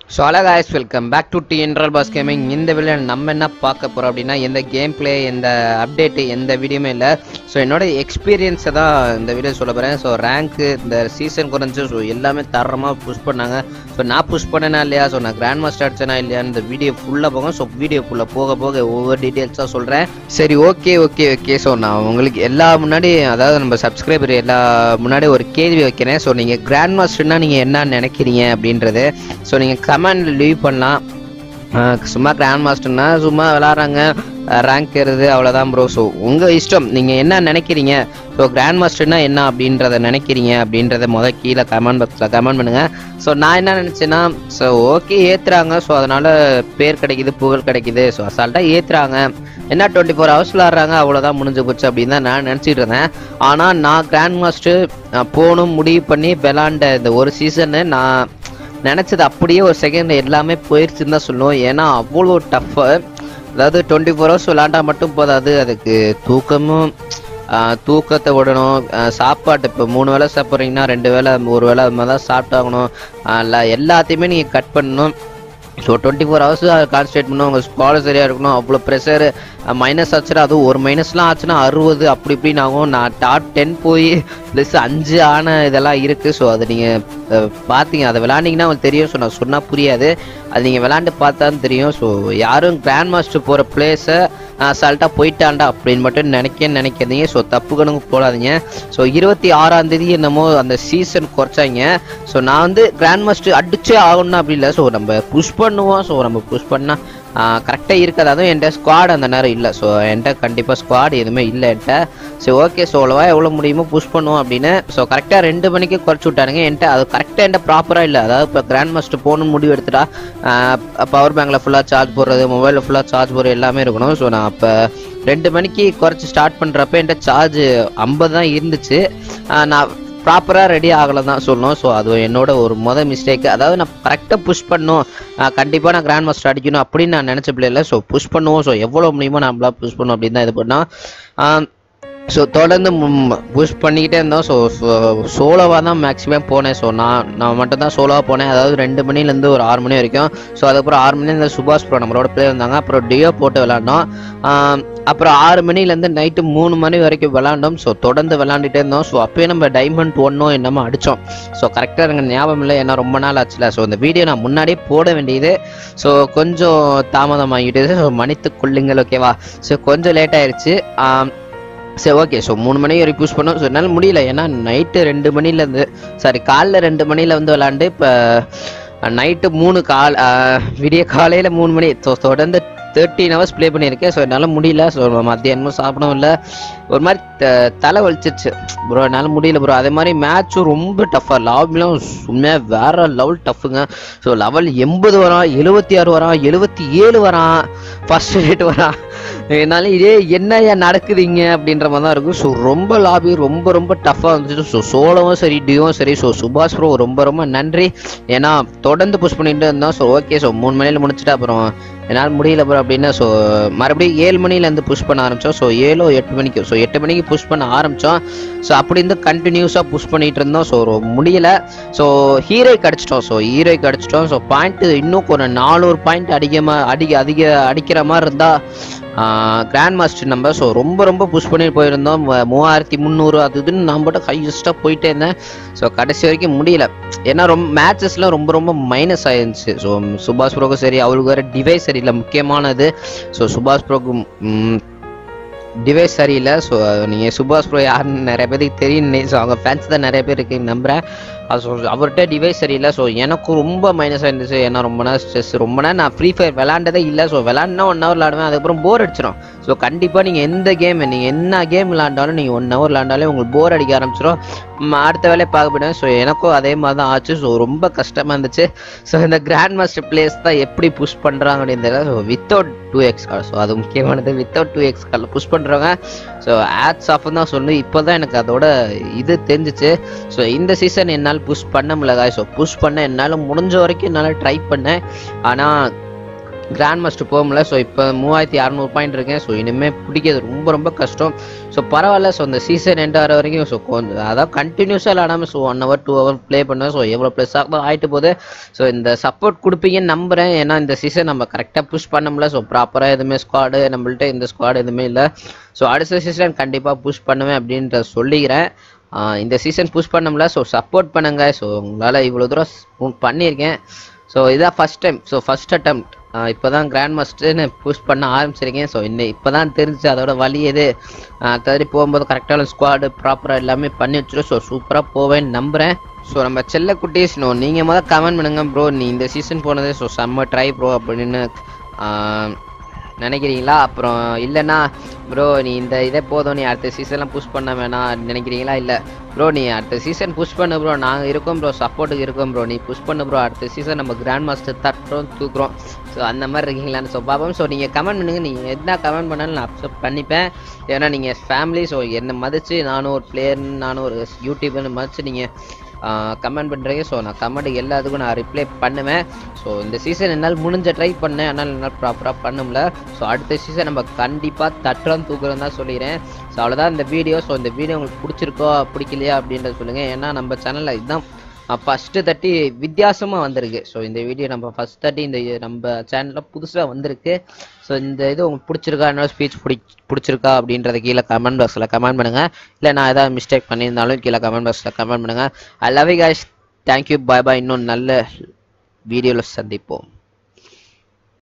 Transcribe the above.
so hello guys welcome back to the இன்ட்ரல் boss gaming இந்த video நம்ம என்ன பார்க்க போகிறோம் அப்படின்னா எந்த கேம் பிளே எந்த அப்டேட்டு எந்த வீடியோமே இல்லை ஸோ என்னோட எக்ஸ்பீரியன்ஸை தான் இந்த வீடியோ சொல்ல போகிறேன் ஸோ ரேங்க்கு இந்த சீசன் குறைஞ்சு ஸோ எல்லாமே தரமாக புஷ் பண்ணாங்க ஸோ நான் புஷ் பண்ணேனா இல்லையா ஸோ நான் கிராண்ட் மாஸ்டர் அடிச்சேனா இல்லையா இந்த வீடியோ ஃபுல்லாக போகும் ஸோ வீடியோக்குள்ளே போக போக ஒவ்வொரு டீட்டெயில்ஸாக சொல்கிறேன் சரி ஓகே ஓகே ஓகே ஸோ நான் உங்களுக்கு எல்லா முன்னாடி அதாவது நம்ம சப்ஸ்கிரைபர் எல்லா முன்னாடி ஒரு கேள்வி வைக்கிறேன் ஸோ நீங்கள் கிராண்ட் மாஸ்டர்னா நீங்கள் என்ன நினைக்கிறீங்க அப்படின்றது ஸோ நீங்கள் கமெண்ட் லீவ் பண்ணலாம் ஆஹ் சும்மா கிராண்ட் மாஸ்டர்னா சும்மா விளாட்றாங்க ரேங்க் ஏறுது அவ்வளோதான் ப்ரோ ஸோ உங்கள் இஷ்டம் நீங்கள் என்ன நினைக்கிறீங்க ஸோ கிராண்ட் மாஸ்டர்னா என்ன அப்படின்றத நினைக்கிறீங்க அப்படின்றத முதல் கீழே கமெண்ட் பாக்ஸில் கமெண்ட் பண்ணுங்கள் ஸோ நான் என்ன நினச்சேன்னா ஸோ ஓகே ஏற்றுறாங்க ஸோ அதனால் பேர் கிடைக்குது புகழ் கிடைக்குது ஸோ அசால்ட்டாக ஏற்றுறாங்க என்ன டுவெண்ட்டி ஃபோர் ஹவர்ஸ் விளாட்றாங்க அவ்வளோதான் முடிஞ்சு போச்சு அப்படின்னு தான் நான் நினச்சிட்டு இருந்தேன் ஆனால் நான் கிராண்ட் மாஸ்டர் போகணும் முடிவு பண்ணி விளாண்ட இந்த ஒரு சீசனு நான் நினச்சது அப்படியே ஒரு செகண்ட் எல்லாமே போயிடுச்சுன்னு தான் சொல்லுவோம் ஏன்னா அவ்வளோ டஃப்பு அதாவது டுவெண்ட்டி ஃபோர் ஹவர்ஸ் விளாண்டா மட்டும் போதாது அதுக்கு தூக்கமும் ஆஹ், தூக்கத்தை விடணும் ஆஹ், சாப்பாட்டு இப்போ மூணு வேளை சாப்பிட்றீங்கன்னா ரெண்டு வேளை ஒரு வேளை அது மாதிரி தான் சாப்பிட்டாகணும் ஆஹ், இல்ல எல்லாத்தையுமே நீங்கள் கட் பண்ணணும் so twenty four hours concentrate பண்ணணும் உங்கள் ஸ்காலர் சரியாக இருக்கணும் அவ்வளோ ப்ரெஷர் மைனஸ் ஆச்சுன்னா அதுவும் ஒரு மைனஸ்லாம் ஆச்சுன்னா அறுபது அப்படி இப்படின்னு ஆகும் நான் டாப் டென் போய் ப்ளஸ் அஞ்சு ஆன இதெல்லாம் இருக்குது ஸோ அதை நீங்கள் பார்த்தீங்க அதை விளாண்டிங்கன்னா உங்களுக்கு தெரியும் ஸோ நான் சொன்னால் புரியாது அது நீங்கள் விளாண்டு பார்த்தா தான் தெரியும் ஸோ யாரும் கிராண்ட் மாஸ்டர் போகிற பிளேஸை அசால்ட்டாக போயிட்டாண்டா அப்படின்னு மட்டும் நினைக்க நினைக்காதீங்க ஸோ தப்பு கணக்கு போடாதீங்க ஸோ இருபத்தி ஆறாம் தேதி என்னமோ அந்த சீசன் குறைச்சாங்க ஸோ நான் வந்து கிராண்ட் மாஸ்டர் அடிச்சே ஆகணும் அப்படி இல்லை ஸோ நம்ம புஷ் பண்ணுவோம் ஸோ நம்ம புஷ் பண்ணால் கரெக்டாக இருக்காது அதுவும் என்கிட்ட ஸ்குவாட் அந்த நேரம் இல்லை ஸோ என்கிட்ட கண்டிப்பாக ஸ்குவாட் எதுவுமே இல்லை என்கிட்ட சரி ஓகே ஸோ அவ்வளோவா எவ்வளோ முடியுமோ புஷ் பண்ணுவோம் அப்படின்னு ஸோ கரெக்டாக ரெண்டு மணிக்கு குறைச்சி விட்டானுங்க என்கிட்ட அது கரெக்டாக என்கிட்ட ப்ராப்பராக இல்லை அதாவது இப்போ கிராண்ட் மாஸ்டர் போகணும்னு முடிவு எடுத்துட்டா பவர் பேங்கில் ஃபுல்லாக சார்ஜ் போடுறது மொபைலில் ஃபுல்லாக சார்ஜ் போடுறது எல்லாமே இருக்கணும் ஸோ நான் அப்போ ரெண்டு மணிக்கு குறைச்சி ஸ்டார்ட் பண்ணுறப்ப என்கிட்ட சார்ஜ் ஐம்பது தான் இருந்துச்சு ஆஹ் நான் ப்ராப்பராக ரெடி ஆகலை தான் சொல்லணும் ஸோ அது என்னோட ஒரு மொதல் மிஸ்டேக் அதாவது நான் கரெக்டாக புஷ் பண்ணும் கண்டிப்பாக நான் கிராண்ட் மாஸ்டர் அடிக்கணும் அப்படின்னு நான் நினச்ச பிள்ளைல ஸோ புஷ் பண்ணுவோம் ஸோ எவ்வளோ முடியுமோ நம்மளா புஷ் பண்ணும் அப்படின்னு தான் இது பண்ணோம் ஸோ தொடர்ந்து புஷ் பண்ணிக்கிட்டே இருந்தோம் ஸோ சோலோவாக தான் மேக்ஸிமம் போனேன் ஸோ நான் நான் மட்டும் தான் சோலோவாக போனேன் அதாவது ரெண்டு மணிலேருந்து ஒரு ஆறு மணி வரைக்கும் ஸோ அதுக்கப்புறம் ஆறு மணிலேருந்து சுபாஷ் ப்ரோ நம்மளோட பிளே வந்தாங்க அப்புறம் டியோ போட்டு விளாண்டோம் ஆம், அப்புறம் ஆறு மணிலேருந்து நைட்டு மூணு மணி வரைக்கும் விளாண்டோம் ஸோ தொடர்ந்து விளாண்டுட்டே இருந்தோம் ஸோ அப்பயே நம்ம டைமண்ட் ஒன்னோ என்னமோ அடித்தோம் ஸோ கரெக்டாக எனக்கு ஞாபகம் இல்லை ஏன்னா ரொம்ப நாள் ஆச்சுல ஸோ இந்த வீடியோ நான் முன்னாடியே போட வேண்டியது ஸோ கொஞ்சம் தாமதம் ஆகிட்டு ஸோ மன்னித்து கொள்ளுங்கள் ஓகேவா ஸோ கொஞ்சம் லேட் ஆயிருச்சு ஆம், சரி ஓகே ஸோ மூணு மணி வரைக்கும் யூஸ் பண்ணோம் ஸோ என்னால் முடியல ஏன்னா நைட்டு ரெண்டு மணிலேருந்து சாரி காலைல ரெண்டு மணியில் வந்து விளாண்டு இப்போ நைட்டு மூணு கால் ஆஹ், விடிய காலையில் மூணு மணி தொ- தொடர்ந்து தேர்ட்டீன் ஹவர்ஸ் ப்ளே பண்ணியிருக்கேன் ஸோ என்னால் முடியல ஸோ மத்தியானமும் சாப்பிடவும் இல்லை ஒரு மாதிரி த- தலை வலிச்சிச்சு ப்ரோ என்னால் முடியல ப்ரோ அதே மாதிரி மேட்சும் ரொம்ப டஃப்பாக லாபிலும் உண்மையாக வேற லெவல் டஃப்புங்க ஸோ லெவல் எண்பது வரான் எழுபத்தி ஆறு வரான் எழுபத்தி ஏழு வரான் ஃபர்ஸ்ட் ரேட் வரான் என்னால் இதே என்ன ஏன் நடக்குதுங்க அப்படின்ற மாதிரி தான் இருக்கும் ஸோ ரொம்ப லாபி ரொம்ப ரொம்ப டஃப்பாக இருந்துச்சு ஸோ சோலவும் சரி டியும் சரி ஸோ சுபாஷ் ப்ரோ ரொம்ப ரொம்ப நன்றி ஏன்னா தொடர்ந்து புஷ் பண்ணிட்டு இருந்தோம் ஸோ ஓகே ஸோ மூணு மணியில் முடிச்சுட்டு அப்புறம் என்னால் முடியல ப்ரோ அப்படின்னு ஸோ மறுபடியும் ஏழு மணிலேருந்து புஷ் பண்ண ஆரம்பித்தோம் ஸோ ஏழோ எட்டு மணிக்கு ஸோ எட்டு மணிக்கு புஷ் பண்ண ஆரம்பித்தோம் ஸோ அப்படி இருந்து கண்டினியூஸாக புஷ் பண்ணிட்டு இருந்தோம் ஸோ முடியல ஸோ ஹீரோ அடிச்சிட்டோம் ஸோ ஹீரோ அடிச்சிட்டோம் ஸோ பாயிண்ட் இன்னும் ஒரு நானூறு பாயிண்ட் அதிகமாக அடிக்க அதிக அடிக்கிற மாதிரி இருந்தால் கிராண்ட் மாஸ்டர் நம்ம ஸோ ரொம்ப ரொம்ப புஷ் பண்ணி போயிருந்தோம் மு- மூவாயிரத்தி முந்நூறு அது இதுன்னு நான் மட்டும் ஹையஸ்ட்டாக போயிட்டே இருந்தேன் ஸோ கடைசி வரைக்கும் முடியல ஏன்னா ரொம்ப மேட்சஸ்லாம் ரொம்ப ரொம்ப மைனஸ் ஆயிருந்துச்சு ஸோ சுபாஷ் ப்ரோக்கும் சரி அவருக்கு வேறு டிவைஸ் சரியில்லை முக்கியமானது ஸோ சுபாஷ் ப்ரோக்கு டிவைஸ் சரியில்லை ஸோ நீங்கள் சுபாஷ் ப்ரோ யாருன்னு நிறைய பேருக்கு தெரியும் ஸோ அவங்க ஃபேன்ஸ் தான் நிறைய பேர் இருக்குன்னு நம்புகிறேன் அது ஸோ அவர்கிட்ட டிவைஸ் சரியில்லை ஸோ எனக்கும் ரொம்ப மைனஸாக இருந்துச்சு ஏன்னா ரொம்ப நேரம் ஸ்ட்ரெஸ் ரொம்ப நேரம் நான் ஃப்ரீ ஃபயர் விளாண்டதே இல்லை ஸோ விளாட்னா ஒன் ஹவர் விளாடுவேன் அதுக்கப்புறம் போர் அடிச்சிடும் ஸோ கண்டிப்பாக நீங்கள் எந்த கேம் நீங்கள் என்ன கேம் விளாண்டாலும் நீங்கள் ஒன் ஹவர் விளாண்டாலே உங்களுக்கு போர் அடிக்க ஆரம்பிச்சிடும் ம், அடுத்த வேலையை பார்க்க போயிடுவேன் ஸோ எனக்கும் அதே மாதிரி தான் ஆச்சு ஸோ ரொம்ப கஷ்டமாக இருந்துச்சு ஸோ இந்த கிராண்ட் மாஸ்டர் பிளேஸ் தான் எப்படி புஷ் பண்ணுறாங்க அப்படின்னு தெரியல so without two X call so அது முக்கியமானது without two X call push பண்ணுறவங்க ஸோ ஆட்ஸ் ஆஃப் தான் சொல்லணும் இப்போ தான் எனக்கு அதோட இது தெரிஞ்சிச்சு ஸோ இந்த சீசன் என்னால் புஷ் பண்ண முடியல ஸோ புஷ் பண்ண என்னால் முடிஞ்ச வரைக்கும் என்னால் ட்ரை பண்ணேன் ஆனால் கிராண்ட் மாஸ்டர் போக முடியல ஸோ இப்போ மூவாயிரத்தி அறநூறு பாயிண்ட் இருக்கேன் ஸோ இனிமேல் பிடிக்கிறது ரொம்ப ரொம்ப கஷ்டம் ஸோ பரவாயில்ல ஸோ இந்த சீசன் எண்ட் ஆகிற வரைக்கும் ஸோ கொஞ்சம் அதான் கண்டினியூஸாக விளாடாமல் so one hour two hour play பண்ணுவேன் ஸோ எவ்வளோ ப்ளஸ் ஆகும் ஆகிட்டு போகுது ஸோ இந்த சப்போர்ட் கொடுப்பீங்கன்னு நம்புகிறேன் ஏன்னா இந்த சீசன் நம்ம கரெக்டாக புஷ் பண்ண முடியல ஸோ ப்ராப்பராக எதுவுமே ஸ்குவாடு நம்மள்ட்ட இந்த ஸ்குவாடு எதுவுமே இல்லை ஸோ அடுத்த சீசன் கண்டிப்பாக புஷ் பண்ணுவேன் அப்படின்ற சொல்லிக்கிறேன் ஆஹ் இந்த சீசன் புஷ் பண்ண முடியல ஸோ சப்போர்ட் பண்ணுங்க ஸோ உங்களால் இவ்வளோ தூரம் s- பண்ணியிருக்கேன் ஸோ இதான் first time so first attempt இப்போ தான் கிராண்ட் மாஸ்டர்னு புஷ் பண்ண ஆரம்பிச்சிருக்கேன் ஸோ இன்னும் இப்போ தான் தெரிஞ்சு அதோட வழி எது தகுதி போகும்போது கரெக்டான ஸ்குவாடு ப்ராப்பராக எல்லாமே பண்ணி வச்சிடும் ஸோ சூப்பராக போவேன்னு நம்புகிறேன் ஸோ நம்ம செல்ல குட்டீஸ் நோ நீங்கள் முதல் கமெண்ட் பண்ணுங்க ப்ரோ நீ இந்த சீசன் போனது ஸோ செம்ம ட்ரை ப்ரோ அப்படின்னு ஆஹ், நினைக்கிறீங்களா அப்புறம் இல்லைன்னா ப்ரோ நீ இந்த இதே போதும் நீ அடுத்த சீசன்லாம் புஷ் பண்ண வேணாம் நினைக்கிறீங்களா இல்லை ப்ரோ நீ அடுத்த சீசன் புஷ் பண்ணு ப்ரோ நாங்கள் இருக்கோம் ப்ரோ சப்போர்ட்டுக்கு இருக்கோம் ப்ரோ நீ புஷ் பண்ணு ப்ரோ அடுத்த சீசன் நம்ம கிராண்ட் மாஸ்டர் தட்டுறோம் தூக்குறோம் ஸோ அந்த மாதிரி இருக்கீங்களான்னு ஸோ பார்ப்போம் ஸோ நீங்கள் கமெண்ட் பண்ணுங்க நீங்கள் என்ன கமெண்ட் பண்ணாலும் நான் அக்செப்ட் பண்ணிப்பேன் ஏன்னா நீங்கள் ஃபேமிலி ஸோ என்னை மதித்து நானும் ஒரு பிளேயர்னு நானும் ஒரு யூடியூப்னு மதித்து நீங்கள் கமெண்ட் பண்ணுறீங்க ஸோ நான் கமெண்ட் எல்லாத்துக்கும் நான் ரிப்ளை பண்ணுவேன் ஸோ இந்த சீசன் என்னால் முடிஞ்ச ட்ரை பண்ணேன் ஆனால் என்னால் ப்ராப்பராக பண்ண முடியல ஸோ அடுத்த சீசன் நம்ம கண்டிப்பாக தட்டுறோம் தூக்குறோம் தான் சொல்லிக்கிறேன் ஸோ அவ்வளோதான் இந்த வீடியோ ஸோ இந்த வீடியோ உங்களுக்கு பிடிச்சிருக்கோ பிடிக்கலையா அப்படின்றத சொல்லுங்கள் ஏன்னா நம்ம சேனலில் இதுதான் ஃபஸ்ட்டு தட்டி வித்தியாசமாக வந்திருக்கு ஸோ இந்த வீடியோ நம்ம ஃபஸ்ட் தட்டி இந்த நம்ம சேனலில் புதுசாக வந்திருக்கு ஸோ இந்த இது உங்களுக்கு பிடிச்சிருக்கா என்னோட ஸ்பீச் பிடி பிடிச்சிருக்கா அப்படின்றத கீழே கமெண்ட் பாக்ஸில் கமெண்ட் பண்ணுங்கள் இல்லை நான் ஏதாவது மிஸ்டேக் பண்ணியிருந்தாலும் கீழே கமெண்ட் பாக்ஸில் கமெண்ட் பண்ணுங்கள் I love you guys thank you bye bye இன்னும் நல்ல வீடியோவில் சந்திப்போம்